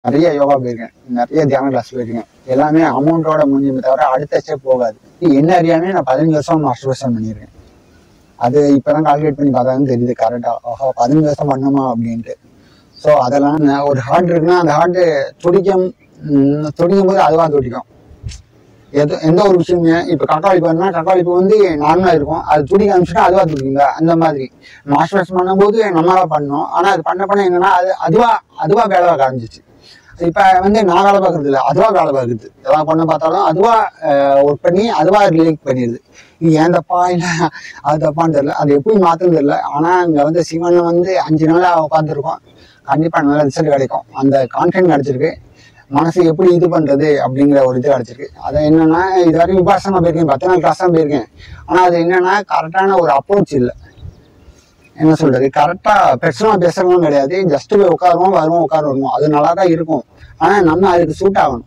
நிறைய யோகா போயிருக்கேன் நிறைய தியான கிளாஸ் போயிருக்கேன் எல்லாமே அமௌண்ட்டோட முடிஞ்சுமே தவிர அடுத்த ஸ்டெப் போகாது என்ன அறியாமே நான் பதினஞ்சு வருஷம் மாஸ்டர்பேஷன் பண்ணியிருக்கேன் அது இப்பதான் கால்குலேட் பண்ணி பார்த்தாலும் தெரியுது கரெக்டா ஓஹோ பதினஞ்சு வருஷம் பண்ணணுமா அப்படின்ட்டு ஸோ அதெல்லாம் நான் ஒரு ஹார்ட் இருக்குன்னா அந்த ஹார்ட் துடிக்கும் ம், துடிக்கும் போது அதுவா துடிக்கும் எது எந்த ஒரு விஷயமே இப்போ கக்காளிப்பு வேணும்னா கக்காளிப்பு வந்து நார்மலாக இருக்கும் அது துடிக்க ஆரம்பிச்சுட்டா அதுவா துடிக்குங்க அந்த மாதிரி மாஸ்டர்ஸ் பண்ணும்போது நம்மளா பண்ணோம் ஆனால் அது பண்ண பண்ண என்னன்னா அது அதுவா அதுவா வேலை பார்க்க ஆரம்பிச்சிச்சு இப்போ வந்து நான் வேலை பார்க்கறது இல்லை அதுவா வேலை பார்க்குது எல்லாம் பண்ண பார்த்தாலும் அதுவா ஒர்க் பண்ணி அதுவா ரிலேட் பண்ணிடுது இது ஏன் தப்பா இல்லை அது தப்பான்னு தெரியல அது எப்படி மாற்றுறது தெரியல ஆனால் அங்கே வந்து சிவனில் வந்து அஞ்சு நாளாக உட்காந்துருக்கோம் கண்டிப்பாக நல்ல ரிசல்ட் கிடைக்கும் அந்த கான்டென்ட் கிடைச்சிருக்கு மனசு எப்படி இது பண்றது அப்படிங்கிற ஒரு இது கிடைச்சிருக்கு அது என்னன்னா இது வரைக்கும் விபாசமா போயிருக்கேன் பத்து நாள் கிளாஸ் தான் போயிருக்கேன் ஆனா அது என்னன்னா கரெக்டான ஒரு அப்ரோச் இல்லை என்ன சொல்றது கரெக்டா பெர்சனலா பேசுறதும் கிடையாது ஜஸ்ட் போய் உட்காருவோம் வருவோம் உட்கார வருவோம் அது நல்லா தான் இருக்கும் ஆனா நம்ம அதுக்கு சூட் ஆகணும்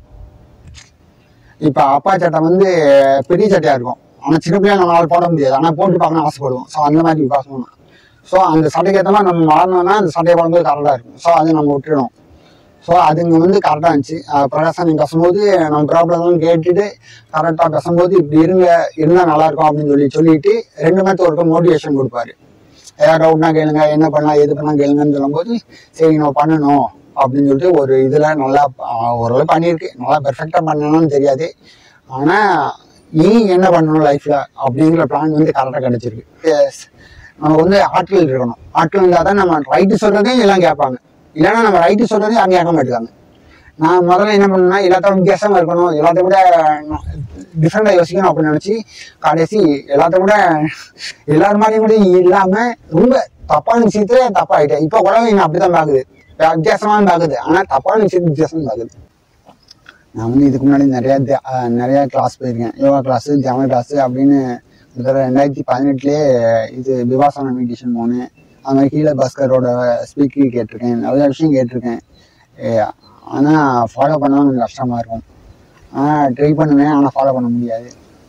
இப்ப அப்பா சட்டை வந்து பெரிய சட்டையா இருக்கும் ஆனா சின்ன பிள்ளைங்க நம்மளால போட முடியாது ஆனா போட்டு பார்க்கணும் ஆசைப்படுவோம் ஸோ அந்த மாதிரி விபாசம் ஸோ அந்த சட்டைக்கு ஏற்ற மாதிரி நம்ம மாறணும்னா அந்த சட்டையை போடும்போது கரெக்டாக இருக்கும் ஸோ அதை நம்ம விட்டுடணும் ஸோ அதுங்க வந்து கரெக்டாக இருந்துச்சு அஹ் பிரகாசம் நீங்கள் பேசும்போது நம்ம ப்ராப்ளம்லாம் கேட்டுட்டு கரெக்டாக பேசும்போது இப்படி இருங்க இருந்தால் நல்லா இருக்கும் அப்படின்னு சொல்லி சொல்லிட்டு ரெண்டு மணி ஒருக்க மோட்டிவேஷன் கொடுப்பாரு ஏதாவது டவுட்னா கேளுங்க என்ன பண்ணலாம் எது பண்ணலாம் கேளுங்கன்னு சொல்லும்போது சரி நம்ம பண்ணணும் அப்படின்னு சொல்லிட்டு ஒரு இதில் நல்லா அஹ் ஓரளவு பண்ணியிருக்கு நல்லா பெர்ஃபெக்டாக பண்ணணும்னு தெரியாது ஆனால் இனி என்ன பண்ணணும் லைஃப்பில் அப்படிங்கிற பிளான் வந்து கரெக்டாக கிடைச்சிருக்கு Yes. நமக்கு வந்து ஆட்கள் இருக்கணும் ஆட்கள் இருந்தால் தான் நம்ம ரைட்டு சொல்கிறதையும் எல்லாம் கேட்பாங்க இல்லைன்னா நம்ம ரைட்டு சொல்கிறதையும் அவங்க கேட்க மாட்டாங்க நான் முதல்ல என்ன பண்ணேன்னா எல்லாத்தோட வித்தியாசமா இருக்கணும் எல்லாத்த விட டிஃப்ரெண்டாக யோசிக்கணும் அப்படின்னு நினச்சி கடைசி எல்லாத்த விட எல்லார் மாதிரியும் கூட இல்லாமல் ரொம்ப தப்பான விஷயத்துல தப்பாயிட்டேன் இப்போ உலகம் என்ன அப்படிதான் பார்க்குது வித்தியாசமான பார்க்குது ஆனால் தப்பான விஷயத்து வித்தியாசம் பார்க்குது நான் வந்து இதுக்கு முன்னாடி நிறைய தியா- அஹ் நிறைய கிளாஸ் போயிருக்கேன் யோகா கிளாஸ் தியான கிளாஸ் அப்படின்னு இந்த தடவை ரெண்டாயிரத்தி பதினெட்டுலேயே இது விவாசன மெடிடேஷன் போனேன் அது மாதிரி கீழே பாஸ்கரோட ஸ்பீக்கர் கேட்டிருக்கேன் நிறைய விஷயம் கேட்டிருக்கேன் ஏ, ஆனா ஃபாலோ பண்ணலாம் கொஞ்சம் கஷ்டமா இருக்கும் ஆனால் ட்ரை பண்ணுவேன் ஆனால் ஃபாலோ பண்ண முடியாது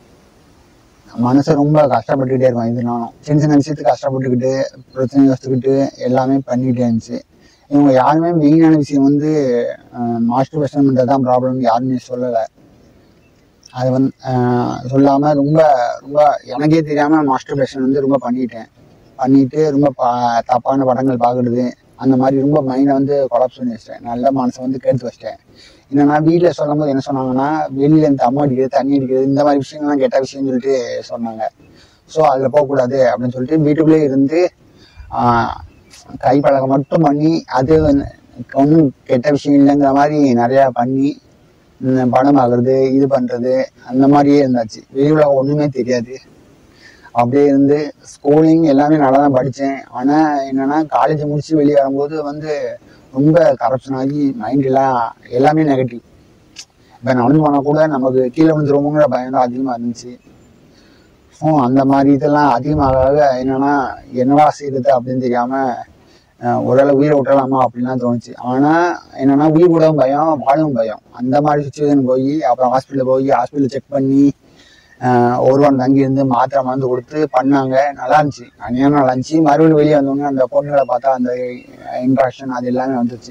மனசு ரொம்ப கஷ்டப்பட்டுக்கிட்டே இருக்கும் இதுனாலும் சின்ன சின்ன விஷயத்துக்கு கஷ்டப்பட்டுக்கிட்டு பிரச்சனை யோசிச்சுக்கிட்டு எல்லாமே பண்ணிக்கிட்டே இருந்துச்சு இவங்க யாருமே மெயினான விஷயம் வந்து மாஸ்டர் பெர்ஷன் பண்ணுறது தான் ப்ராப்ளம் யாருமே சொல்லலை அது வந்து ஆஹ் சொல்லாம ரொம்ப ரொம்ப எனக்கே தெரியாம மாஸ்டர் பெர்ஷன் வந்து ரொம்ப பண்ணிட்டேன் பண்ணிட்டு ரொம்ப பா தப்பான படங்கள் பார்க்கறது அந்த மாதிரி ரொம்ப மைண்டை வந்து கொலாப்ஸ் பண்ணி வச்சிட்டேன் நல்ல மனசை வந்து கெடுத்து வச்சிட்டேன் என்னன்னா வீட்டில் சொல்லும் போது என்ன சொன்னாங்கன்னா வெளியில இந்த அம்மா அடிக்கிறது தண்ணி அடிக்கிறது இந்த மாதிரி விஷயங்கள்லாம் கெட்ட விஷயம்னு சொல்லிட்டு சொன்னாங்க ஸோ அதில் போகக்கூடாது அப்படின்னு சொல்லிட்டு வீட்டுக்குள்ளே இருந்து ஆஹ், கை பழக்கம் மட்டும் பண்ணி அது ஒன்றும் கெட்ட விஷயம் இல்லைங்கிற மாதிரி நிறையா பண்ணி இந்த படம் ஆகுறது இது பண்றது அந்த மாதிரியே இருந்தாச்சு வெளி உலகம் ஒண்ணுமே தெரியாது அப்படியே இருந்து ஸ்கூலிங் எல்லாமே நல்லா தான் படித்தேன் ஆனால் என்னன்னா காலேஜ் முடிச்சு வெளியே வரும்போது வந்து ரொம்ப கரப்ஷன் ஆகி மைண்ட் எல்லாம் எல்லாமே நெகட்டிவ் இப்போ நடந்து போனால் கூட நமக்கு கீழே விழுந்துருவோங்கிற பயம் தான் அதிகமாக இருந்துச்சு ஸோ அந்த மாதிரி இதெல்லாம் அதிகமாக ஆக என்னன்னா என்னவா செய்யறது அப்படின்னு தெரியாம அஹ், ஒருவேளை உயிரை விட்டுறலாமா அப்படின்லாம் தோணுச்சு ஆனா என்னன்னா உயிர் விடவும் பயம் வாழவும் பயம் அந்த மாதிரி சுச்சுவேஷன் போய் அப்புறம் ஹாஸ்பிட்டல் போய் ஹாஸ்பிட்டல் செக் பண்ணி அஹ், ஒரு வாரம் தங்கி இருந்து மாத்திரை மருந்து கொடுத்து பண்ணாங்க நல்லா இருந்துச்சு அநியாயம் நல்லா இருந்துச்சு மறுபடியும் வெளியே வந்தோடனே அந்த பொண்ணுகளை பார்த்தா அந்த இன்ட்ராக்ஷன் அது எல்லாமே வந்துச்சு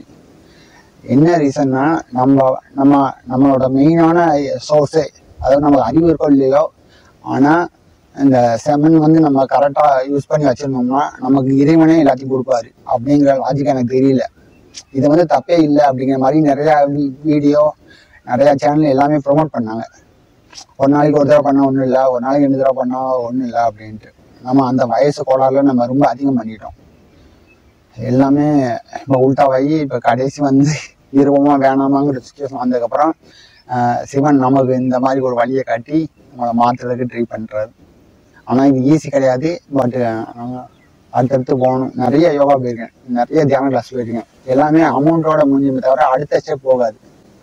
என்ன ரீசன்னா நம்ம நம்ம நம்மளோட மெயினான சோர்ஸே அதாவது நமக்கு அறிவு இருக்கோ இல்லையோ ஆனா இந்த செமன் வந்து நம்ம கரெக்டா யூஸ் பண்ணி வச்சிருந்தோம்னா நமக்கு இறைவனே எல்லாத்தையும் கொடுப்பாரு அப்படிங்கிற லாஜிக் எனக்கு தெரியல இது வந்து தப்பே இல்லை அப்படிங்கிற மாதிரி நிறைய வீடியோ நிறைய சேனல் எல்லாமே ப்ரோமோட் பண்ணாங்க ஒரு நாளைக்கு ஒரு தடவை பண்ணா ஒன்றும் இல்லை ஒரு நாளைக்கு ரெண்டு தடவை பண்ணா ஒன்றும் இல்லை அப்படின்ட்டு நம்ம அந்த வயசு கோளாறுல நம்ம ரொம்ப அதிகம் பண்ணிட்டோம் எல்லாமே இப்போ உள்டாவாகி இப்போ கடைசி வந்து விருப்பமா வேணாமாங்கிற சுச்சுவேஷன் வந்ததுக்கப்புறம் ஆஹ் சிவன் நமக்கு இந்த மாதிரி ஒரு வழியை காட்டி நம்மளை மாற்றுறதுக்கு ட்ரை பண்ணுறாரு ஆனால் இது ஈஸி கிடையாது பட் அடுத்தடுத்து போகணும் நிறைய யோகா போயிருக்கேன் நிறைய தியான கிளாஸ் போயிருக்கேன் எல்லாமே அமௌண்ட்டோட முடிஞ்சுமே தவிர அடுத்த ஸ்டெப் போகாது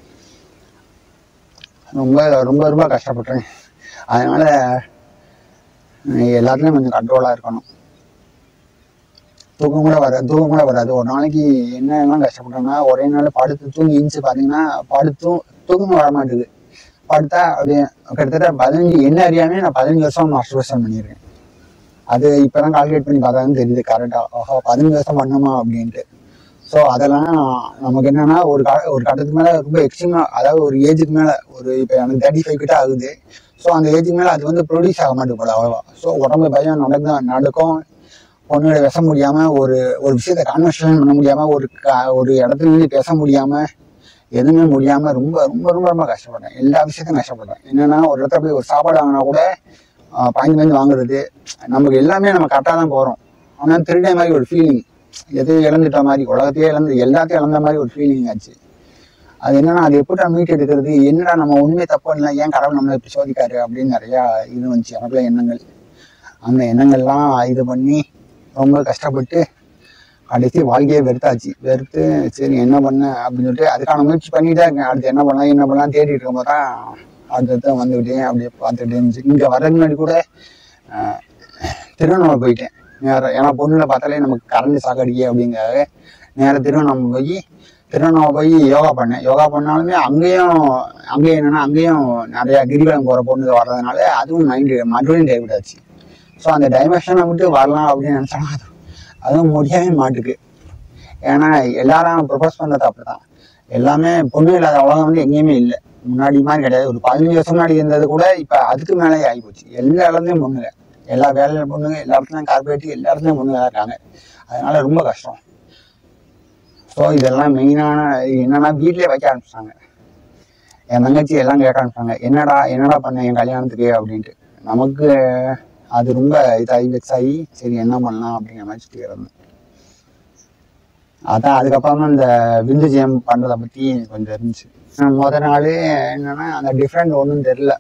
ரொம்ப ரொம்ப ரொம்ப கஷ்டப்பட்டேன் அதனால அஹ் எல்லாத்துலயும் கொஞ்சம் கண்ட்ரோலாக இருக்கணும் தூக்கம் கூட வராது தூக்கம் கூட வராது ஒரு நாளைக்கு என்னெல்லாம் கஷ்டப்பட்டோம்னா ஒரே நாள் படுத்து தூங்கி இருந்துச்சு பார்த்தீங்கன்னா படுத்தும் தூக்கம் வர மாட்டேங்குது படுத்தா அப்படியே கிட்டத்தட்ட பதினஞ்சு என்ன அறியாமே நான் பதினஞ்சு வருஷம் மாஸ்டர்பேஷன் பண்ணியிருக்கேன் அது இப்பதான் கால்குலேட் பண்ணி பார்த்தாலும் தெரியுது கரெக்டா ஓஹோ பதினஞ்சு வருஷம் பண்ணோமா அப்படின்ட்டு ஸோ அதெல்லாம் நமக்கு என்னன்னா ஒரு க ஒரு கட்டத்துக்கு மேலே ரொம்ப எக்ஸ்ட்ரீமாக அதாவது ஒரு ஏஜுக்கு மேலே ஒரு இப்போ எனக்கு தேர்ட்டி ஃபைவ் கிட்ட ஆகுது ஸோ அந்த ஏஜுக்கு மேலே அது வந்து ப்ரொடியூஸ் ஆக மாட்டேங்குது போல அவ்வளோவா ஸோ உடம்பு பயம் நடந்த நடக்கும் பொண்ணுகளை பேச முடியாமல் ஒரு ஒரு விஷயத்தை கான்வர்சேஷன் பண்ண முடியாமல் ஒரு க ஒரு இடத்துல நின்று பேச முடியாமல் எதுவுமே முடியாமல் ரொம்ப ரொம்ப ரொம்ப ரொம்ப கஷ்டப்பட்டேன் எல்லா விஷயத்தையும் கஷ்டப்பட்டேன் என்னன்னா ஒரு இடத்துல போய் ஒரு சாப்பாடு வாங்கினா கூட ஆஹ் பாஞ்சு பாஞ்சு வாங்குறது நமக்கு எல்லாமே நம்ம கரெக்டாக தான் போகிறோம் ஆனால் திருடே மாதிரி ஒரு ஃபீலிங் எதையும் இழந்துட்ட மாதிரி உலகத்தையே இழந்து எல்லாத்தையும் இழந்த மாதிரி ஒரு ஃபீலிங் ஆச்சு அது என்னன்னா அது எப்படி மீட் எடுக்கிறது என்னடா நம்ம உண்மை தப்பு இல்லை ஏன் கடவுள் நம்மளை இப்படி சோதிக்காரு அப்படின்னு நிறையா இது வந்துச்சு எனக்குள்ள எண்ணங்கள் அந்த எண்ணங்கள்லாம் இது பண்ணி ரொம்ப கஷ்டப்பட்டு கடைசி வாழ்க்கையை வெறுத்தாச்சு வெறுத்து சரி என்ன பண்ண அப்படின்னு சொல்லிட்டு அதுக்கான முயற்சி பண்ணிட்டே இருக்கேன் அடுத்து என்ன பண்ணலாம் என்ன பண்ணலாம் தேடிட்டு இருக்கும்போது தான் அடுத்தது வந்துக்கிட்டேன் அப்படியே பார்த்துக்கிட்டே இருந்துச்சு இங்கே வரதுக்கு முன்னாடி கூட ஆஹ், திருவண்ணாமலை போயிட்டேன் நேரம் ஏன்னா பொண்ணுல பார்த்தாலே நமக்கு கரண்ட் சாக்கடிக்கே அப்படிங்காக நேராக திருவண்ணாமலை போய் திருவண்ணாமலை போய் யோகா பண்ணேன் யோகா பண்ணாலுமே அங்கேயும் அங்கேயும் என்னன்னா அங்கேயும் நிறைய கிரிவலம் போகிற பொண்ணுங்க வர்றதுனால அதுவும் மைண்டு மறுபடியும் டைவர்ட் ஆச்சு ஸோ அந்த டைமென்ஷனை விட்டு வரலாம் அப்படின்னு நினச்சாலும் அது அதுவும் முடியவே மாட்டுக்கு ஏன்னா எல்லாரும் ப்ரொபோஸ் பண்ணுறது அப்படிதான் எல்லாமே பொண்ணு இல்லாத உலகம் வந்து எங்கேயுமே இல்லை முன்னாடி மாதிரி கிடையாது ஒரு பதினஞ்சு வருஷம் முன்னாடி இருந்தது கூட இப்போ அதுக்கு மேலே ஆகி போச்சு எல்லா இடத்துலையும் பொண்ணுங்க எல்லா வேலையில பொண்ணுங்க எல்லா இடத்துலையும் கார்பரேட் எல்லா இடத்துலையும் பொண்ணுங்க தான் இருக்காங்க அதனால ரொம்ப கஷ்டம் ஸோ இதெல்லாம் மெயினான என்னன்னா வீட்டிலே வைக்க ஆரம்பிச்சிட்டாங்க என் தங்கச்சி எல்லாம் கேட்க ஆரம்பிச்சாங்க என்னடா என்னடா பண்ண என் கல்யாணத்துக்கு அப்படின்ட்டு நமக்கு அது ரொம்ப இதாகி வெக்ஸ் ஆகி சரி என்ன பண்ணலாம் அப்படிங்கிற மாதிரி சுற்றி இருந்தேன் அதான் அதுக்கப்புறமா இந்த விந்து ஜெயம் பண்ணுறதை பற்றி கொஞ்சம் இருந்துச்சு நான் முத நாள் என்னன்னா அந்த டிஃப்ரெண்ட் ஒன்றும் தெரில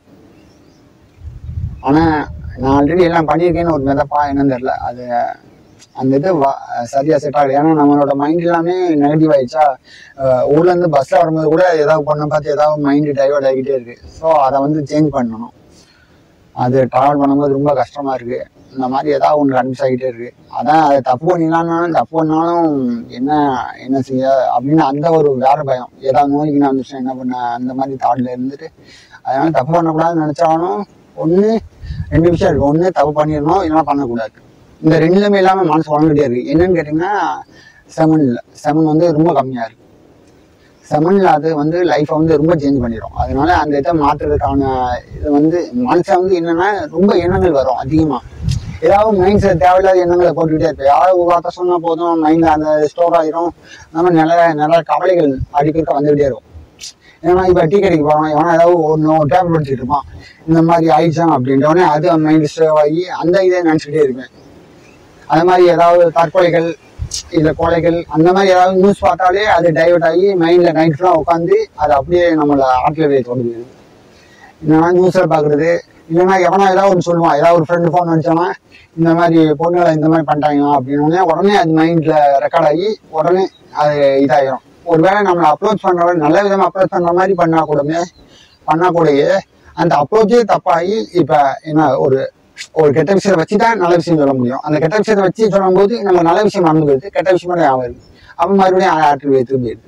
ஆனால் நான் ஆல்ரெடி எல்லாம் பண்ணியிருக்கேன்னு ஒரு மிதப்பா என்னன்னு தெரில அது அந்த இது வா சரியா செட் ஆகல ஏன்னா நம்மளோட மைண்ட் எல்லாமே நெகட்டிவ் ஆயிடுச்சா அஹ் ஊர்ல இருந்து பஸ்ல வரும்போது கூட ஏதாவது பொண்ணை பார்த்து ஏதாவது மைண்டு டைவர்ட் ஆகிட்டே இருக்கு ஸோ அதை வந்து சேஞ்ச் பண்ணணும் அது ட்ராவல் பண்ணும்போது ரொம்ப கஷ்டமா இருக்கு இந்த மாதிரி ஏதாவது ஒன்று கன்ஃபியூஸ் ஆகிட்டே இருக்கு அதான் அதை தப்பு பண்ணிடலாம்னாலும் தப்பு பண்ணாலும் என்ன என்ன செய்ய அப்படின்னு அந்த ஒரு வேற பயம் ஏதாவது நோய்க்கு நான் வந்துச்சு என்ன பண்ண அந்த மாதிரி தாட்ல இருந்துட்டு அதனால தப்பு பண்ணக்கூடாதுன்னு நினைச்சாலும் ஒன்று ரெண்டு விஷயம் இருக்கு ஒன்று தப்பு பண்ணிடணும் இல்லைன்னா பண்ணக்கூடாது இந்த ரெண்டுலுமே இல்லாமல் மனசு குழம்பிட்டே இருக்கு என்னன்னு கேட்டிங்கன்னா செமன் இல்லை செமன் வந்து ரொம்ப கம்மியாக இருக்கு செமன்ல அது வந்து லைஃப்பை வந்து ரொம்ப சேஞ்ச் பண்ணிடும் அதனால அந்த இதை மாற்றுறதுக்கான இது வந்து மனுஷன் வந்து என்னன்னா ரொம்ப எண்ணங்கள் வரும் அதிகமாக ஏதாவது மைண்ட் செட் தேவையில்லாத எண்ணங்களை போட்டுக்கிட்டே இருப்பேன் யாராவது ஒரு வார்த்தை சொன்னா போதும் மைண்ட் அந்த ஸ்டோர் ஆயிரும் அந்த மாதிரி நிறைய நிறைய கவலைகள் அடிக்கடி வந்துகிட்டே இருக்கும் ஏன்னா இப்போ டீ கடைக்கு போகிறோம் எவனா ஏதாவது ஒன்று ஒரு டேப்லெட் எடுத்துட்டு இருப்பான் இந்த மாதிரி ஆயிடுச்சான் அப்படின்றவொடனே அது மைண்ட் ஸ்டோர் ஆகி அந்த இதை நினச்சிக்கிட்டே இருப்பேன் அது மாதிரி ஏதாவது தற்கொலைகள் இல்ல கொலைகள் அந்த மாதிரி ஏதாவது நியூஸ் பார்த்தாலே அது டைவர்ட் ஆகி மைண்ட்ல நைட் ஃபுல்லாக உட்காந்து அது அப்படியே நம்மளை ஆட்டில் போய் தொடங்குது இல்லைன்னா நியூஸ்ல பாக்குறது இல்லைன்னா எவனா ஏதாவது ஒன்று சொல்லுவான் ஏதாவது ஒரு ஃப்ரெண்டு ஃபோன் அடிச்சானா இந்த மாதிரி பொண்ணுகளை இந்த மாதிரி பண்ணிட்டாங்க அப்படின்னு உடனே உடனே அது மைண்ட்ல ரெக்கார்ட் ஆகி உடனே அது இதாயிரும் ஒருவேளை நம்மளை அப்ரோச் பண்ற நல்ல விதமா அப்ரோச் பண்ற மாதிரி பண்ணா கூடமே பண்ணா கூடயே அந்த அப்ரோச்சே தப்பாகி இப்ப என்ன ஒரு ஒரு கெட்ட விஷயத்தை வச்சு தான் நல்ல விஷயம் சொல்ல முடியும் அந்த கெட்ட விஷயத்தை வச்சு சொல்லும்போது நம்ம நல்ல விஷயம் மறந்து போயிடுது கெட்ட விஷயம் மட்டும் ஞாபகம் இருக்கு அப்போ மறுபடியும் ஆற்றில் வைத்து போயிடுது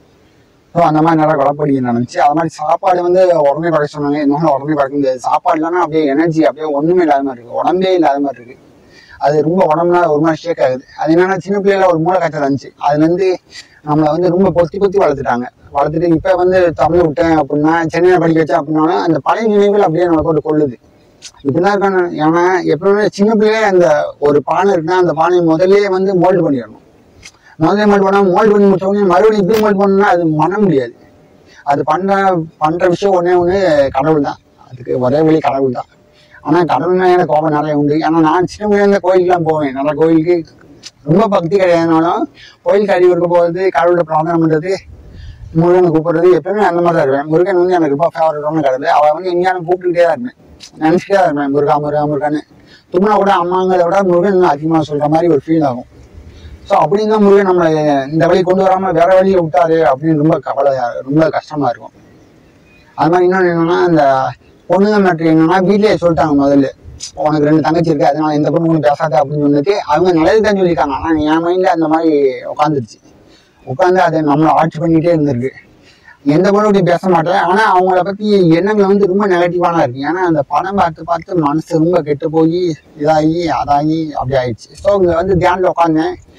ஸோ அந்த மாதிரி நிறைய குழப்படி நடந்துச்சு அது மாதிரி சாப்பாடு வந்து உடனே குறைக்க சொன்னாங்க என்னால உடனே குறைக்க முடியாது சாப்பாடு இல்லைன்னா அப்படியே எனர்ஜி அப்படியே ஒண்ணுமே இல்லாத மாதிரி இருக்கு உடம்பே இல்லாத மாதிரி இருக்கு அது ரொம்ப உடம்புனா ஒரு மாதிரி ஷேக் ஆகுது அது என்னன்னா சின்ன பிள்ளையில ஒரு மூளை காய்ச்சல் இருந்துச்சு அதுல இருந்து நம்மளை வந்து ரொம்ப பொத்தி பொத்தி வளர்த்துட்டாங்க வளர்த்துட்டு இப்ப வந்து தமிழ் விட்டேன் அப்படின்னா சென்னையில படிக்க வச்சேன் அப்படின்னாலும் அந்த பழைய நினைவுகள் அப்படியே நம்மளை போட்டு கொள்ளுது இப்படிதான் இருக்கான ஏன்னா எப்பவுமே சின்ன பிள்ளையே அந்த ஒரு பானை இருக்குன்னா அந்த பானையை முதல்லயே வந்து மோல்டு பண்ணிடணும் முதல்ல மோல்டு பண்ணா மோல்டு பண்ணி முடிச்ச உடனே மறுபடியும் இப்படி மோல்டு பண்ணா அது பண்ண முடியாது அது பண்ற பண்ற விஷயம் ஒண்ணே ஒண்ணு கடவுள் தான் அதுக்கு ஒரே வழி கடவுள் தான் ஆனா கடவுள் மேல எனக்கு கோபம் நிறைய உண்டு ஏன்னா நான் சின்ன பிள்ளைல இருந்த கோயிலுக்குலாம் போவேன் நல்ல கோயிலுக்கு ரொம்ப பக்தி கிடையாதுனாலும் கோயிலுக்கு அடி கொடுக்க போகிறது கடவுளோட பிரார்த்தனை பண்றது முருகனை கூப்பிடுறது எப்பவுமே அந்த மாதிரி தான் இருப்பேன் முருகன் வந்து எனக்கு ரொம்ப ஃபேவரட்டான கடவுள் அவன் வந்து எங்கேயாலும் கூப்பிட்டுக்கிட்டே தான் இருப்பேன் நினைச்சிட்டே தான் இருப்பேன் முருகா முருகா முருகான்னு தும்னா கூட அம்மாங்கிறத விட முருகன் இன்னும் அதிகமாக சொல்ற மாதிரி ஒரு ஃபீல் ஆகும் ஸோ அப்படின்னு தான் முருகன் நம்மளை இந்த வழி கொண்டு வராம வேற வழியை விட்டாரு அப்படின்னு ரொம்ப கவலையா ரொம்ப கஷ்டமா இருக்கும் அது மாதிரி இன்னொன்று என்னன்னா இந்த பொண்ணுங்க மேட்ரு என்னன்னா வீட்லயே சொல்லிட்டாங்க முதல்ல உனக்கு ரெண்டு தங்கச்சி இருக்கு அதனால எந்த பொண்ணு ஒன்றும் பேசாத அப்படின்னு சொன்னது அவங்க நல்லது தான் சொல்லியிருக்காங்க ஆனால் என் மைண்ட்ல அந்த மாதிரி உட்காந்துருச்சு உட்காந்து அதை நம்மளை ஆட்சி பண்ணிட்டே இருந்திருக்கு எந்த பொண்ணு இப்படி பேச மாட்டேன் ஆனா அவங்கள பத்தி எண்ணங்கள் வந்து ரொம்ப நெகட்டிவான இருக்கு ஏன்னா அந்த படம் பார்த்து பார்த்து மனசு ரொம்ப கெட்டு போய் இதாகி அதாகி அப்படி ஆயிடுச்சு ஸோ இங்க வந்து தியானில் உட்காந்தேன்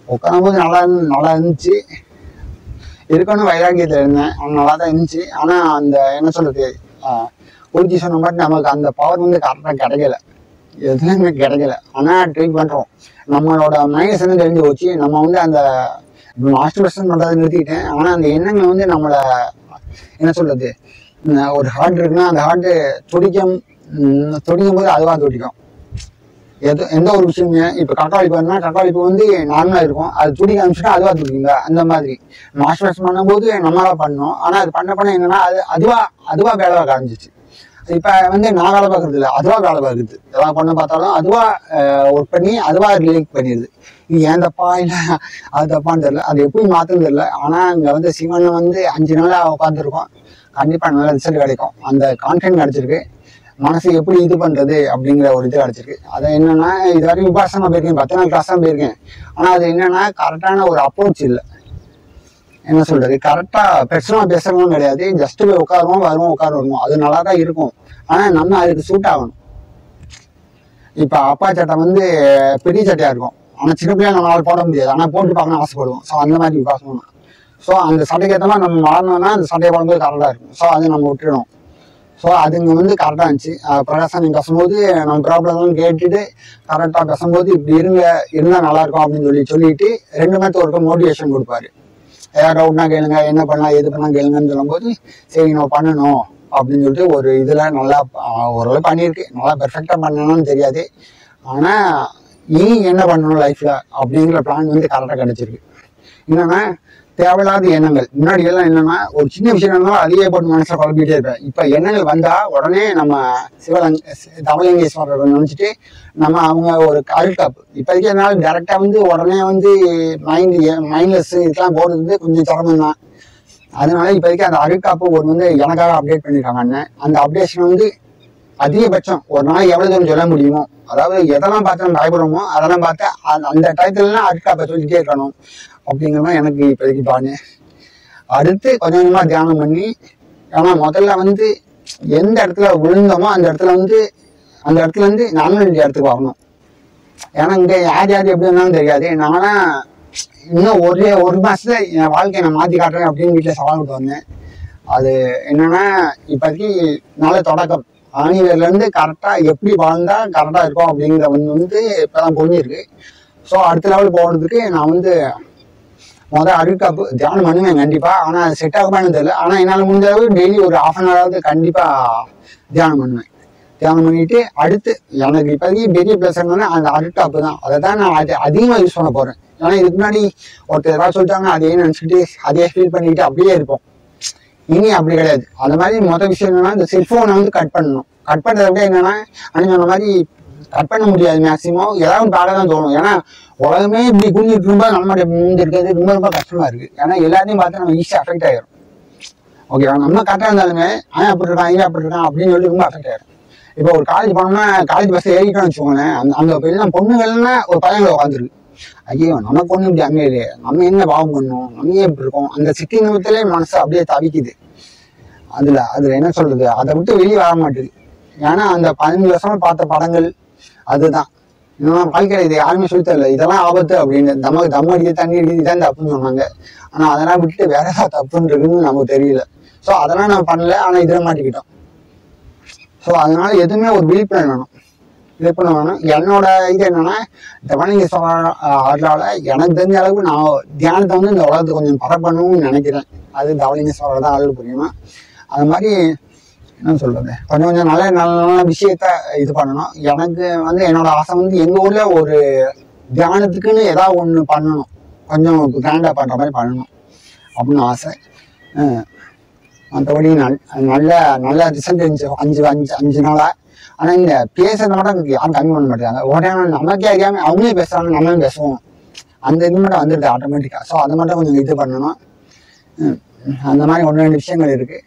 உட்காரும்போது நல்லா இருந்து- நல்லா இருந்துச்சு இருக்கணும் வைராக்கியத்தில் இருந்தேன் ஆனால் நல்லா தான் இருந்துச்சு ஆனால் அந்த என்ன சொல்றது குளிச்சு சொன்ன மாதிரி நமக்கு அந்த பவர் வந்து கரெக்டாக கிடைக்கல எதுலையுமே கிடைக்கல ஆனால் ட்ரை பண்ணுறோம் நம்மளோட மைனஸ் என்ன தெரிஞ்சு போச்சு நம்ம வந்து அந்த மாஸ்டர் பர்சன் பண்ணுறதை நிறுத்திட்டேன் ஆனால் அந்த எண்ணங்கள் வந்து நம்மளை என்ன சொல்றது உம் ஒரு ஹார்ட் இருக்குன்னா அந்த ஹார்ட் துடிக்கும் உம் துடிக்கும் போது அதுவாக துடிக்கும் எது எந்த ஒரு விஷயமே இப்போ கக்காளி பண்ணா கக்காளி பூ வந்து நார்மலா இருக்கும் அது துடிக்க ஆரம்பிச்சுன்னா அதுவா துடிக்குங்க அந்த மாதிரி மாஸ்டர்ஸ் பண்ணும்போது நம்மளா பண்ணோம் ஆனா அது பண்ண பண்ண என்னன்னா அது அதுவா அதுவா வேலை பார்க்க ஆரம்பிச்சிச்சு இப்ப வந்து நான் வேலை பார்க்கறது இல்லை அதுவா வேலை பார்க்குது எல்லாம் பண்ண பார்த்தாலும் அதுவா ஒர்க் பண்ணி அதுவா ரிலேட் பண்ணிடுது இது ஏன் தப்பா இல்லை அது தப்பான்னு தெரியல அது எப்படி மாத்துன்னு தெரியல ஆனா இங்க வந்து சிவன் வந்து அஞ்சு நாளா உட்காந்துருக்கோம் கண்டிப்பா நல்ல ரிசல்ட் கிடைக்கும் அந்த கான்ஃபிடன்ட் கிடைச்சிருக்கு மனசு எப்படி இது பண்றது அப்படிங்கிற ஒரு இது கிடைச்சிருக்கு அது என்னன்னா இது வரைக்கும் விபாசமா போயிருக்கேன் பத்து நாள் கிளாஸ் தான் போயிருக்கேன் ஆனா அது என்னன்னா கரெக்டான ஒரு அப்ரோச் இல்லை என்ன சொல்றது கரெக்டா பெர்சனலா பேசுறதும் கிடையாது ஜஸ்ட் போய் உட்காருவோம் வருவோம் உட்கார வருவோம் அது நல்லா தான் இருக்கும் ஆனா நம்ம அதுக்கு சூட் ஆகணும் இப்ப அப்பா சட்டை வந்து பெரிய சட்டையா இருக்கும் ஆனா சின்ன பிள்ளைங்க நம்மளால போட முடியாது ஆனா போட்டு பார்க்கணும் ஆசைப்படுவோம் ஸோ அந்த மாதிரி விபாசம் ஸோ அந்த சட்டைக்கு ஏற்ற மாதிரி நம்ம மாறணும்னா அந்த சட்டையை போடும்போது கரெக்டாக இருக்கும் ஸோ அதை நம்ம விட்டுடணும் ஸோ அதுங்க வந்து கரெக்டாக இருந்துச்சு அஹ் பிரகாசம் நீங்கள் பேசும்போது நம்ம ப்ராப்ளம்லாம் கேட்டுட்டு கரெக்டாக பேசும்போது இப்படி இருங்க இருந்தால் நல்லா இருக்கும் அப்படின்னு சொல்லி சொல்லிட்டு ரெண்டு மணி ஒருக்க மோட்டிவேஷன் கொடுப்பாரு ஏதாவது டவுட்னா கேளுங்க என்ன பண்ணலாம் எது பண்ணலாம் கேளுங்கன்னு சொல்லும்போது சரி நம்ம பண்ணணும் அப்படின்னு சொல்லிட்டு ஒரு இதில் நல்லா அஹ், ஓரளவு பண்ணியிருக்கு நல்லா பெர்ஃபெக்டாக பண்ணணும்னு தெரியாது ஆனால் இனி என்ன பண்ணணும் லைஃப்பில் அப்படிங்கிற பிளான் வந்து கரெக்டாக கிடைச்சிருக்கு என்னன்னா தேவையில்லாத எண்ணங்கள் முன்னாடி எல்லாம் என்னன்னா ஒரு சின்ன விஷயம் இருந்தாலும் அதையே போட்டு மனசுல குழப்பிட்டே இருப்பேன் இப்ப எண்ணங்கள் வந்தா உடனே நம்ம சிவலங் தவலிங்கேஸ்வரர் நினைச்சிட்டு நம்ம அவங்க ஒரு அல்டாப் இப்போதைக்கு என்னால் டேரக்டா வந்து உடனே வந்து மைண்ட் மைண்ட்லெஸ் இதெல்லாம் போடுறது வந்து கொஞ்சம் சிரமம் தான் அதனால இப்போதைக்கு அந்த அருட்காப்பு ஒரு வந்து எனக்காக அப்டேட் பண்ணியிருக்காங்க அண்ணன் அந்த அப்டேஷன் வந்து அதிகபட்சம் ஒரு நாள் எவ்வளவு தூரம் சொல்ல முடியுமோ அதாவது எதெல்லாம் பார்த்து நம்ம பயப்படுறோமோ அதெல்லாம் பார்த்து அந்த- அந்த டயத்துலலாம் அருட்காப்பை சொல்லிட்டே இருக்கணும் அப்படிங்கிற மாதிரி எனக்கு இப்போதைக்கு பாருங்க அடுத்து கொஞ்சம் கொஞ்சமா தியானம் பண்ணி ஏன்னா முதல்ல வந்து எந்த இடத்துல விழுந்தோமோ அந்த இடத்துல வந்து அந்த இடத்துல இருந்து நார்மல் இடத்துக்கு வரணும் ஏன்னா இங்க யார் யார் எப்படி இருந்தாலும் தெரியாது நானா இன்னும் ஒரே ஒரு மாசத்துல என் வாழ்க்கையை நான் மாத்தி காட்டுறேன் அப்படின்னு வீட்டுல சவால் விட்டு வந்தேன் அது என்னன்னா இப்போதைக்கு நல்ல தொடக்கம் ஆணிவேர்ல இருந்து கரெக்டா எப்படி வாழ்ந்தா கரெக்டா இருக்கும் அப்படிங்கிற ஒண்ணு வந்து இப்பதான் புரிஞ்சிருக்கு ஸோ அடுத்த லெவல் போகிறதுக்கு நான் வந்து முதல் அருட்காப்பு தியானம் பண்ணுவேன் கண்டிப்பா ஆனா அது செட் ஆகுமான்னு தெரியல ஆனா என்னால முடிஞ்ச அளவு டெய்லி ஒரு ஹாஃப் அன் ஹவராவது கண்டிப்பா தியானம் பண்ணுவேன் தியானம் பண்ணிட்டு அடுத்து எனக்கு இப்போதைக்கு பெரிய ப்ளஸ் என்னன்னா அந்த அருட்காப்பு தான் அதை தான் நான் அது அதிகமாக யூஸ் பண்ண போறேன் ஏன்னா இதுக்கு முன்னாடி ஒருத்தர் ஏதாவது சொல்லிட்டாங்க அதே நினச்சிக்கிட்டு அதே ஃபீல் பண்ணிக்கிட்டு அப்படியே இருப்போம் இனி அப்படி கிடையாது அந்த மாதிரி மொதல் விஷயம் என்னன்னா இந்த செல்போனை வந்து கட் பண்ணணும் கட் பண்றதை விட என்னன்னா அன்னைக்கு சொன்ன மாதிரி கட் பண்ண முடியாது மேக்சிமம் ஏதாவது பேடாக தான் தோணும் ஏன்னா உலகமே இப்படி குனிஞ்சிட்டு ரொம்ப நம்மளுடைய முந்தி இருக்கிறது ரொம்ப ரொம்ப கஷ்டமா இருக்கு ஏன்னா எல்லாத்தையும் பார்த்து நம்ம ஈஸியாக அஃபெக்ட் ஆயிரும் ஓகேவா நம்ம கரெக்டாக இருந்தாலுமே அவன் அப்படி இருக்கான் இவன் அப்படி இருக்கான் அப்படின்னு சொல்லி ரொம்ப அஃபெக்ட் ஆயிரும் இப்போ ஒரு காலேஜ் போனோம்னா காலேஜ் பஸ்ல ஏறிட்டோம்னு வச்சுக்கோங்களேன் அந்த அந்த எல்லாம் பொண்ணுகள்னா ஒரு பையங்களை உட்காந்துருக்கு ஐயோ நமக்கு ஒன்றும் இப்படி அங்கே இல்லையே நம்ம என்ன பாவம் பண்ணோம் நம்ம ஏன் இப்படி இருக்கோம் அந்த சிட்டி நிமிடத்திலே மனசு அப்படியே தவிக்குது அதுல அதுல என்ன சொல்றது அதை விட்டு வெளியே வர மாட்டேது ஏன்னா அந்த பதினஞ்சு வருஷமா பார்த்த படங்கள் அதுதான் இன்னும் வாழ்க்கையில இது யாருமே சொல்லி தரல இதெல்லாம் ஆபத்து அப்படின்னு தம்ம தம் அடிக்க தண்ணி அடிக்க இதான் தப்புன்னு சொன்னாங்க ஆனா அதெல்லாம் விட்டுட்டு வேற ஏதாவது தப்புன்றதுன்னு நமக்கு தெரியல ஸோ அதெல்லாம் நம்ம பண்ணல ஆனா இதுல மாட்டிக்கிட்டோம் ஸோ அதனால எதுவுமே ஒரு விழிப்புணர்வு வேணும் விழிப்புணர்வு வேணும் என்னோட இது என்னன்னா இந்த வணிக அருளால எனக்கு தெரிஞ்ச அளவுக்கு நான் தியானத்தை வந்து இந்த உலகத்துக்கு கொஞ்சம் பரப்பணும்னு நினைக்கிறேன் அது தவலிங்க சோழ தான் அருள் புரியுமா அது மாதிரி என்ன சொல்றது கொஞ்சம் கொஞ்சம் நல்ல நல்ல நல்ல விஷயத்த இது பண்ணணும் எனக்கு வந்து என்னோட ஆசை வந்து எங்க ஊர்ல ஒரு தியானத்துக்குன்னு ஏதாவது ஒண்ணு பண்ணணும் கொஞ்சம் கிராண்டா பண்ற மாதிரி பண்ணணும் அப்படின்னு ஆசை அஹ் மற்றபடி நல் நல்ல நல்ல ரிசல்ட் இருந்துச்சு அஞ்சு அஞ்சு அஞ்சு நாளா ஆனா இந்த பேசுறத மட்டும் யாரும் கம்மி பண்ண மாட்டாங்க உடனே நமக்கே அறியாம அவங்களே பேசுறாங்க நம்மளும் பேசுவோம் அந்த இது மட்டும் வந்துடுது ஆட்டோமேட்டிக்கா ஸோ அதை மட்டும் கொஞ்சம் இது பண்ணணும் உம் அந்த மாதிரி ஒன்று ரெண்டு விஷயங்கள் இருக்கு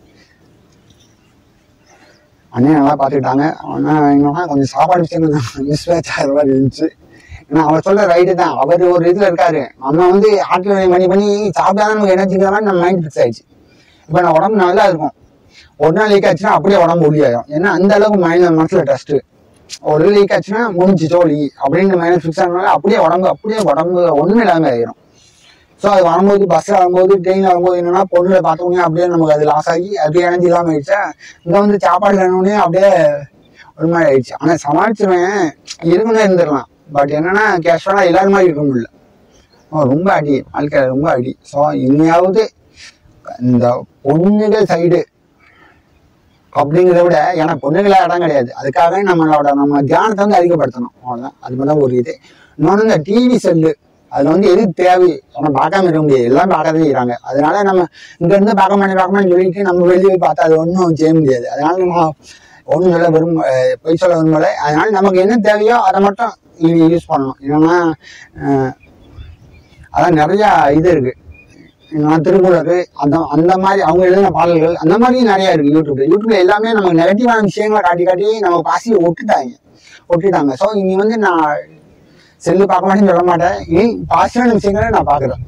அண்ணன் நல்லா பார்த்துக்கிட்டாங்க ஆனால் என்னன்னா கொஞ்சம் சாப்பாடு விஷயம் கொஞ்சம் மிஸ்மேட்ச் ஆகிற மாதிரி இருந்துச்சு ஏன்னா அவர் சொல்ற ரைட்டு தான் அவர் ஒரு இதுல இருக்காரு நம்ம வந்து ஆட்டில் பண்ணி பண்ணி சாப்பிடாத நமக்கு எனர்ஜிக்கிற மாதிரி நம்ம மைண்ட் ஃபிக்ஸ் ஆயிடுச்சு இப்போ நான் உடம்பு நல்லா இருக்கும் ஒரு நாள் லீக் ஆச்சுன்னா அப்படியே உடம்பு ஒளியாயிரும் ஏன்னா அந்த அளவுக்கு மைண்ட் மனசுல டஸ்ட் ஒரு லீக் ஆச்சுன்னா முடிஞ்சு ஜோலி அப்படின்னு மைனஸ் ஃபிக்ஸ் ஆனால அப்படியே உடம்பு அப்படியே உடம்பு ஒன்றும் இல்லாமல் ஆயிரும் ஸோ அது வரும்போது பஸ்ஸில் வரும்போது ட்ரெயினில் வரும்போது என்னன்னா பொண்ணுல பார்த்தோன்னே அப்படியே நமக்கு அது லாஸ் ஆகி அப்படியே எனர்ஜி இல்லாமல் ஆயிடுச்சா இங்கே வந்து சாப்பாடு வேணும்னே அப்படியே ஒரு மாதிரி ஆயிடுச்சு ஆனால் சமாளிச்சுவேன் இருக்கணும் இருந்துடலாம் பட் என்னன்னா கேஷுவலாக எல்லாரும் மாதிரி இருக்க முடியல ஓ, ரொம்ப அடி வாழ்க்கையில் ரொம்ப அடி ஸோ இனியாவது இந்த பொண்ணுகள் சைடு அப்படிங்கிறத விட ஏன்னா பொண்ணுகளா இடம் கிடையாது அதுக்காக நம்மளோட நம்ம தியானத்தை வந்து அதிகப்படுத்தணும் அவ்வளோதான் அது மாதிரி தான் ஒரு இது இன்னொன்று இந்த டிவி செல்லு அதுல வந்து எது தேவை நம்ம பார்க்காம இருக்க முடியாது எல்லாம் பார்க்கறதே இருக்கிறாங்க அதனால நம்ம இங்க இருந்து பார்க்க மாட்டேன் பார்க்க மாட்டேன்னு சொல்லிட்டு நம்ம வெளியே போய் பார்த்தா அது ஒன்றும் செய்ய முடியாது அதனால நம்ம ஒன்றும் சொல்ல விரும்ப அஹ் பொய் சொல்ல விரும்பலை அதனால நமக்கு என்ன தேவையோ அதை மட்டும் இனி யூஸ் பண்ணணும் இல்லைன்னா அஹ், அதான் நிறைய இது இருக்கு நான் திருக்குறள் அந்த அந்த மாதிரி அவங்க எழுதின பாடல்கள் அந்த மாதிரி நிறைய இருக்கு யூடியூப்ல யூடியூப்ல எல்லாமே நமக்கு நெகட்டிவான விஷயங்களை காட்டி காட்டி நம்ம பாசியை ஒட்டுட்டாங்க ஒட்டிட்டாங்க ஸோ இனி வந்து நான் செல்லு பார்க்க மாட்டேன்னு சொல்ல மாட்டேன் இனி பாசிட்டிவான விஷயங்களை நான் பார்க்குறேன்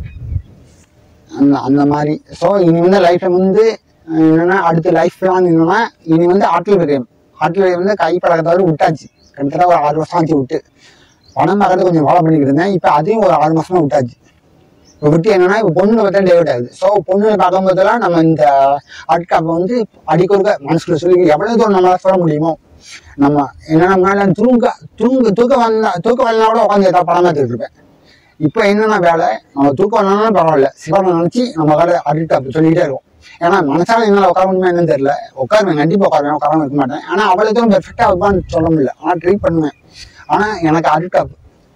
அந்த அந்த மாதிரி ஸோ இனி வந்து லைஃப்ல வந்து அஹ், என்னன்னா அடுத்து லைஃப் பிளான் என்னன்னா இனி வந்து ஆற்றல் விரயம் ஆற்றல் விரயம் வந்து கை பழக்கத்தோடு விட்டாச்சு கிட்டத்தட்ட ஒரு ஆறு வருஷம் ஆச்சு விட்டு பணம் பார்க்கறது கொஞ்சம் ஃபாலோ பண்ணிக்கிட்டு இருந்தேன் இப்போ அதையும் ஒரு ஆறு மாசமா விட்டாச்சு இப்போ விட்டு என்னன்னா இப்போ பொண்ணுல பார்த்தா டேவிட் ஆகுது ஸோ பொண்ணுல பார்க்கும்போதெல்லாம் நம்ம இந்த ஆட்காப்பை வந்து அடிக்கொடுக்க மனசுக்குள்ள சொல்லி எவ்வளவு தூரம் நம்மளால சொல்ல முடியுமோ நம்ம என்னன்னா முன்னாடி தூங்க தூங்க தூக்கம் வந்தா தூக்கம் வரலாம் கூட உட்காந்து ஏதாவது படம் பார்த்துட்டு இருப்பேன் இப்போ என்னென்ன வேலை நம்ம தூக்கம் வரலாம்னாலும் பரவாயில்ல சிவனை நினைச்சு நம்ம வேலை அடிக்ட் சொல்லிக்கிட்டே இருக்கும் ஏன்னா மனசால என்னால் உட்கார முடியுமா என்னன்னு தெரியல உட்காருவேன் கண்டிப்பாக உட்காருவேன் உட்காராம இருக்க மாட்டேன் ஆனால் அவ்வளோ தூரம் பெர்ஃபெக்டாக இருப்பான்னு சொல்ல முடியல ஆனால் ட்ரை பண்ணுவேன் ஆனால் எனக்கு அடிக்ட்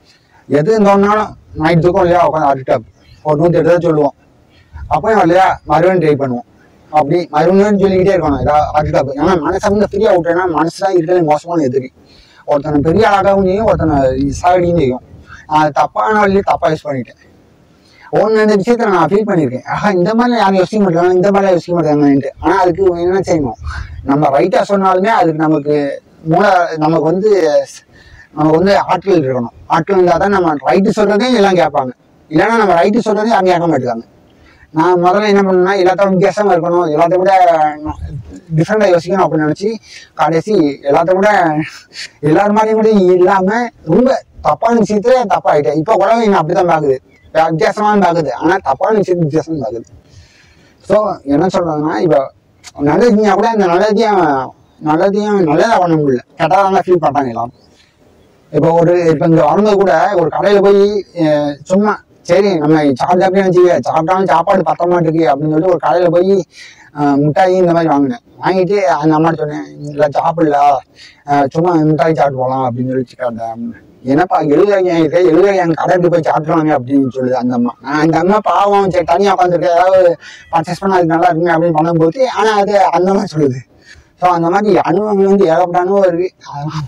எது தோணுனாலும் நைட் தூக்கம் இல்லையா உட்காந்து அடிக்ட் ஒரு நூற்றி எட்டு தான் சொல்லுவோம் அப்பயும் இல்லையா மறுபடியும் ட்ரை பண்ணுவோம் அப்படி மறுபடியும் சொல்லிக்கிட்டே இருக்கணும் ஏதாவது அடிக்ட் ஏன்னா மனசை வந்து ஃப்ரீயாக விட்டேன்னா மனசு தான் இருக்கிறது மோசமான எதிரி ஒருத்தனை பெரிய ஆளாகவும் செய்யும் ஒருத்தனை சாகடியும் செய்யும் நான் அது தப்பான வழியில தப்பா யூஸ் பண்ணிட்டேன் ஒன்று இந்த விஷயத்துல நான் ஃபீல் பண்ணியிருக்கேன் ஆஹா இந்த மாதிரி யாரும் யோசிக்க மாட்டாங்க இந்த மாதிரி யோசிக்க மாட்டாங்கன்ட்டு ஆனால் அதுக்கு என்ன செய்யணும் நம்ம ரைட்டாக சொன்னாலுமே அதுக்கு நமக்கு மூல நமக்கு வந்து நமக்கு வந்து ஆட்கள் இருக்கணும் ஆட்கள் இருந்தால் தான் நம்ம ரைட்டு சொல்றதையும் எல்லாம் கேட்பாங்க இல்லைன்னா நம்ம ரைட்டு சொல்றதையும் யாரும் கேட்க மாட்டாங்க நான் முதல்ல என்ன பண்ணேன்னா எல்லாத்தையும் வித்தியாசமா இருக்கணும் எல்லாத்த விட டிஃப்ரெண்டாக யோசிக்கணும் அப்படின்னு நினச்சி கடைசி எல்லாத்த விட எல்லார் மாதிரியும் கூட இல்லாம ரொம்ப தப்பான விஷயத்துல தப்பாயிட்டேன் இப்போ உலகம் என்ன அப்படிதான் பாக்குது வித்தியாசமா பாக்குது ஆனா தப்பான விஷயத்துக்கு வித்தியாசமா பாக்குது ஸோ என்ன சொல்றதுன்னா இப்போ நல்லதுங்க கூட இந்த நல்லதையும் நல்லதையும் நல்லதா பண்ண முடியல கெட்டதான் ஃபீல் பண்றாங்க எல்லாரும் இப்போ ஒரு இப்போ இங்க வரும்போது கூட ஒரு கடையில போய் அஹ், சும்மா சரி நம்ம சாப்பிட்டா நினச்சி சாப்பிட்டாலும் சாப்பாடு பத்த மாட்டேங்குது அப்படின்னு சொல்லிட்டு ஒரு கடையில போய் அஹ், மிட்டாய் இந்த மாதிரி வாங்கினேன் வாங்கிட்டு அந்த அம்மா சொன்னேன் இல்லை சாப்பிடல அஹ், சும்மா மிட்டாய் சாப்பிட்டு போகலாம் அப்படின்னு சொல்லி கேட்டேன் என்னப்பா எழுதுறாங்க இருக்கு எழுதுறாங்க கடைக்கு போய் சாப்பிடுவாங்க அப்படின்னு சொல்லுது அந்த அம்மா நான் அந்த அம்மா பாவம் சரி தனியாக உட்காந்துருக்கு ஏதாவது பர்ச்சேஸ் பண்ணா அது நல்லா இருக்குமே அப்படின்னு பண்ணும்போது ஆனால் அது அந்த மாதிரி சொல்லுது ஸோ அந்த மாதிரி அனுபவங்கள் வந்து ஏகப்பட்ட அனுபவம் இருக்கு அதெல்லாம்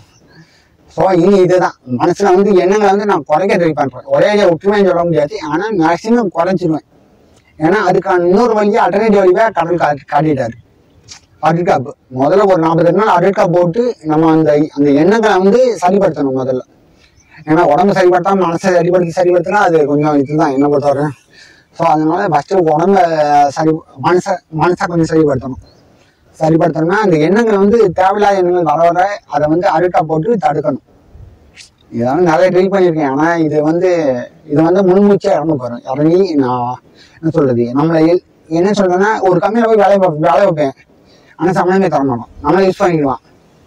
ஸோ இனி இதுதான் மனசுல வந்து எண்ணங்களை வந்து நான் குறைக்க ட்ரை பண்றேன் ஒரே அடியா விட்டுருவேன்னு சொல்ல முடியாது ஆனா மேக்சிமம் குறைச்சிருவேன் ஏன்னா அதுக்கான இன்னொரு வழியா அல்டர்னேட்டிவ் வழியா கடல் காட்டி காட்டிட்டாரு அட்ரிகாப் முதல்ல ஒரு நாற்பது நாள் அட்ரிகாப் போட்டு நம்ம அந்த அந்த எண்ணங்களை வந்து சரிப்படுத்தணும் முதல்ல ஏன்னா உடம்பு சரிப்படுத்தாம மனசை சரிப்படுத்தி சரிப்படுத்தினா அது கொஞ்சம் இதுதான் என்ன பொறுத்தவரை ஸோ அதனால ஃபர்ஸ்ட் உடம்ப சரி மனசை மனசை கொஞ்சம் சரிப்படுத்தணும் சரிப்படுத்தணும்னா அந்த எண்ணங்கள் வந்து தேவையில்லாத எண்ணங்கள் வர வர அதை வந்து அழுட்டா போட்டு தடுக்கணும் இதெல்லாம் நிறைய ட்ரை பண்ணியிருக்கேன் ஆனால் இது வந்து இது வந்து முன்மூச்சா இறங்க போகிறேன் இறங்கி நான் என்ன சொல்றது நம்மளை எல்- என்ன சொல்றேன்னா ஒரு கம்பெனியில் போய் வேலை பார்ப்பேன் வேலை வைப்பேன் ஆனால் சம்பளமே தர மாட்டோம் நம்மளை யூஸ் பண்ணிடுவான்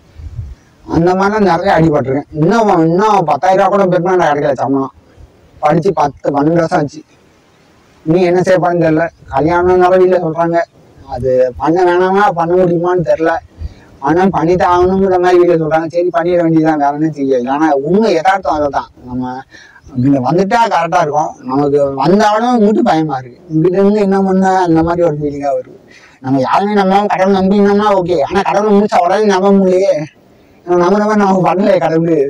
அந்த மாதிரிலாம் நிறைய அடிபட்டிருக்கேன் இன்னும் இன்னும் பத்தாயிரம் ரூபா கூட பெருமாள் கிடைக்கல சம்பளம் படிச்சு பத்து பன்னெண்டு வருஷம் ஆச்சு நீ என்ன செய்யப்பான்னு தெரியல கல்யாணம் வீட்டில் சொல்றாங்க அது பண்ண வேணாமா பண்ண முடியுமான்னு தெரியல ஆனா பண்ணிதான் ஆகணுங்கிற மாதிரி வீட்டில் சொல்றாங்க சரி பண்ணிட வேண்டியதுதான் வேற என்ன செய்ய ஏன்னா உண்மை யதார்த்தம் அதுதான் நம்ம இங்க வந்துட்டா கரெக்டா இருக்கும் நமக்கு வந்தாலும் இங்கிட்டு பயமா இருக்கு இங்கிட்ட இருந்து என்ன பண்ண அந்த மாதிரி ஒரு ஃபீலிங்கா வருது நம்ம யாருமே நம்ம கடவுள் நம்பினோம்னா ஓகே ஆனா கடவுள் முடிச்ச உடனே நம்ப முடியலையே நம்ம நம்ம நமக்கு பண்ணலையே கடவுள்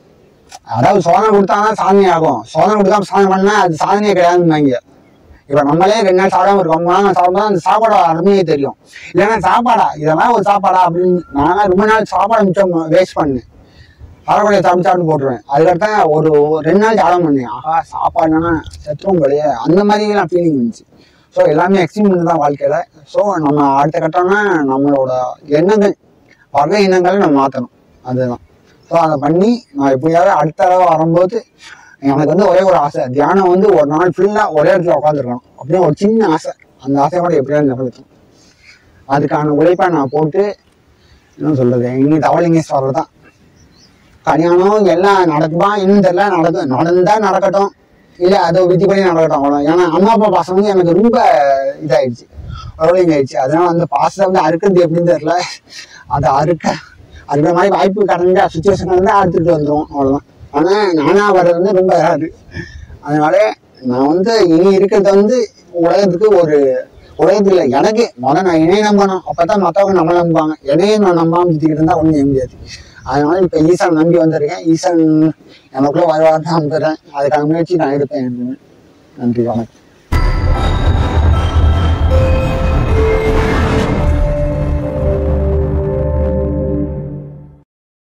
அதாவது சோதனை கொடுத்தாதான் சாதனை ஆகும் சோதனை கொடுக்காம சாதனை பண்ணா அது சாதனையே கிடையாதுன்னாங்க இப்ப நம்மளே ரெண்டு நாள் சாப்பிடாம இருக்கோம் மூணு நாள் சாப்பிட்டா அந்த சாப்பாடோட அருமையே தெரியும் இல்லைன்னா சாப்பாடா இதெல்லாம் ஒரு சாப்பாடா அப்படின்னு நான் ரொம்ப நாள் சாப்பாடு மிச்சம் வேஸ்ட் பண்ணேன் அரைக்குறைய சாப்பிட்டு சாப்பிட்டு போட்டுருவேன் அதுக்கடுத்து ஒரு ஒரு ரெண்டு நாள் சாதம் பண்ணேன் ஆஹா சாப்பாடுனா செத்துரும் போலயே அந்த மாதிரி எல்லாம் ஃபீலிங் இருந்துச்சு ஸோ எல்லாமே எக்ஸ்பீரியன்ஸ் தான் வாழ்க்கையில ஸோ நம்ம அடுத்த கட்டம்னா நம்மளோட எண்ணங்கள் வகை எண்ணங்களை நம்ம மாற்றணும் அதுதான் ஸோ அதை பண்ணி நான் எப்படியாவது அடுத்த தடவை வரும்போது எனக்கு வந்து ஒரே ஒரு ஆசை தியானம் வந்து ஒரு நாள் ஃபுல்லாக ஒரே இடத்துல உட்காந்துருக்கணும் அப்படின்னு ஒரு சின்ன ஆசை அந்த ஆசையோட எப்படியாவது நிறைவேற்றும் அதுக்கான உழைப்பை நான் போட்டு என்ன சொல்றது இனி தவலிங்கேஸ்வரர் தான் கல்யாணம் எல்லாம் நடக்குமா இன்னும் தெரியல நடக்கும் நடந்தா நடக்கட்டும் இல்ல அது விதிப்படி நடக்கட்டும் அவ்வளோ ஏன்னா அம்மா அப்பா பாசம் வந்து எனக்கு ரொம்ப இதாயிடுச்சு ரோலிங் ஆயிடுச்சு அதனால அந்த பாசத்தை வந்து அறுக்கிறது எப்படின்னு தெரியல அதை அறுக்க அறுக்கிற மாதிரி வாய்ப்பு கடந்த சுச்சுவேஷன் வந்து அறுத்துட்டு வந்துடும் அவ்வளவுதான் ஆனா நானா வர்றது வந்து ரொம்ப ரேரு அதனால நான் வந்து இனி இருக்கிறது வந்து உலகத்துக்கு ஒரு உலகத்துல எனக்கு முதல்ல நான் இணைய நம்பணும் அப்பதான் மத்தவங்க நம்மள நம்புவாங்க என்னையே நான் நம்பாம சுத்திக்கிட்டு இருந்தா ஒண்ணும் செய்ய முடியாது அதனால இப்ப ஈசான் நம்பி வந்திருக்கேன் ஈசான் எனக்குள்ள வருவார்னு நம்புறேன் அதுக்கான முயற்சி நான் எடுப்பேன் நன்றி வணக்கம்